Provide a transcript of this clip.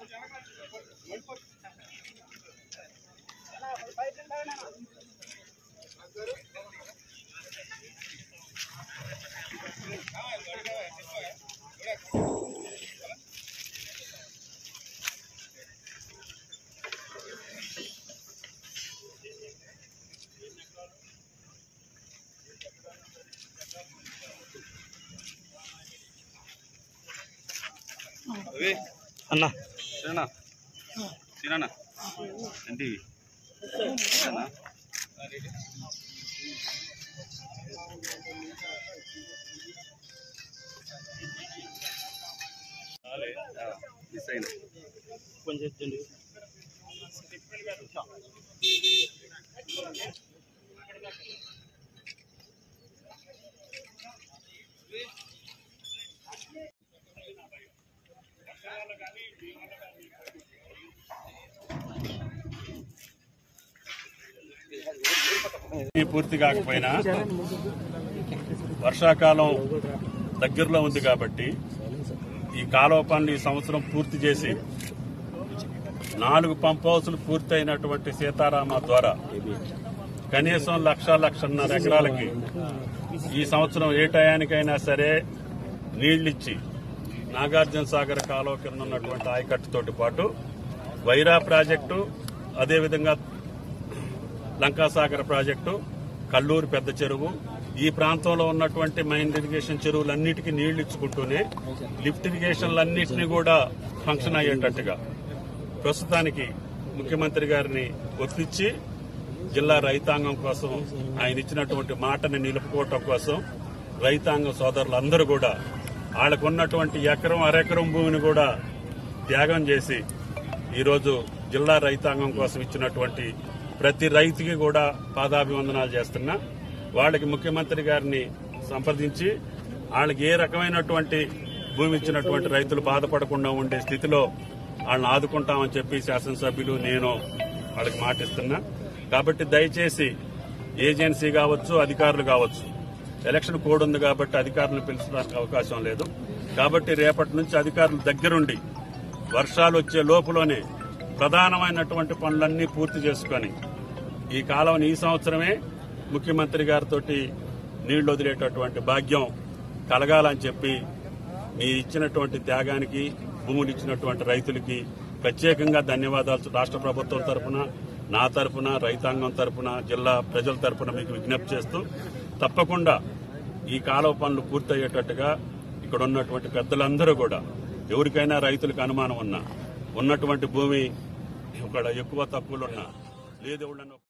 అన్న సరేనా సరేనా ఏంటి సరేనా మిస్ అయినా కొంచెం ఎత్తండి. ఇది పూర్తి కాకపోయినా వర్షాకాలం దగ్గరలో ఉంది కాబట్టి ఈ కాలువ పనులు ఈ సంవత్సరం పూర్తి చేసి నాలుగు పంప్ హౌసులు పూర్తయినటువంటి సీతారామ ద్వారా కనీసం లక్ష లక్షన్నర ఎకరాలకి ఈ సంవత్సరం ఏ టయానికైనా సరే నీళ్లిచ్చి నాగార్జున సాగర్ కాలువ కింద ఉన్నటువంటి ఆయకట్టుతోటి పాటు వైరా ప్రాజెక్టు అదేవిధంగా లంకాసాగర్ ప్రాజెక్టు కల్లూరు పెద్ద చెరువు ఈ ప్రాంతంలో ఉన్నటువంటి మైన్ ఇరిగేషన్ చెరువులన్నిటికీ నీళ్లు ఇచ్చుకుంటూనే లిఫ్ట్ ఇరిగేషన్లన్నింటినీ కూడా ఫంక్షన్ అయ్యేటట్టుగా ప్రస్తుతానికి ముఖ్యమంత్రి గారిని ఒప్పించి జిల్లా రైతాంగం కోసం ఆయన ఇచ్చినటువంటి మాటని నిలుపుకోవటం కోసం రైతాంగ సోదరులందరూ కూడా వాళ్ళకు ఉన్నటువంటి ఎకరం అరెకరం భూమిని కూడా త్యాగం చేసి ఈరోజు జిల్లా రైతాంగం కోసం ఇచ్చినటువంటి ప్రతి రైతుకి కూడా పాదాభివందనాలు చేస్తున్నా వాళ్ళకి ముఖ్యమంత్రి గారిని సంప్రదించి వాళ్ళకి ఏ రకమైనటువంటి భూమి ఇచ్చినటువంటి రైతులు బాధపడకుండా ఉండే స్థితిలో వాళ్ళని ఆదుకుంటామని చెప్పి శాసనసభ్యులు నేను వాళ్ళకి మాటిస్తున్నా కాబట్టి దయచేసి ఏజెన్సీ కావచ్చు అధికారులు కావచ్చు ఎలక్షన్ కోడ్ ఉంది కాబట్టి అధికారులను పిలిచడానికి అవకాశం లేదు కాబట్టి రేపటి నుంచి అధికారులు దగ్గరుండి వర్షాలు వచ్చే లోపులోనే ప్రధానమైనటువంటి పనులన్నీ పూర్తి చేసుకొని ఈ కాలం ఈ సంవత్సరమే ముఖ్యమంత్రి గారితో నీళ్లు వదిలేటటువంటి భాగ్యం కలగాలని చెప్పి మీరు ఇచ్చినటువంటి త్యాగానికి భూములు ఇచ్చినటువంటి రైతులకి ప్రత్యేకంగా ధన్యవాదాలు రాష్ట్ర ప్రభుత్వం తరపున నా తరపున రైతాంగం తరపున జిల్లా ప్రజల తరపున మీకు విజ్ఞప్తి చేస్తూ తప్పకుండా ఈ కాలువ పనులు పూర్తయ్యేటట్టుగా ఇక్కడ ఉన్నటువంటి పెద్దలందరూ కూడా ఎవరికైనా రైతులకు అనుమానం ఉన్నా ఉన్నటువంటి భూమి ఇక్కడ ఎక్కువ తక్కువలు ఉన్నా లేదు ఎవరన్నా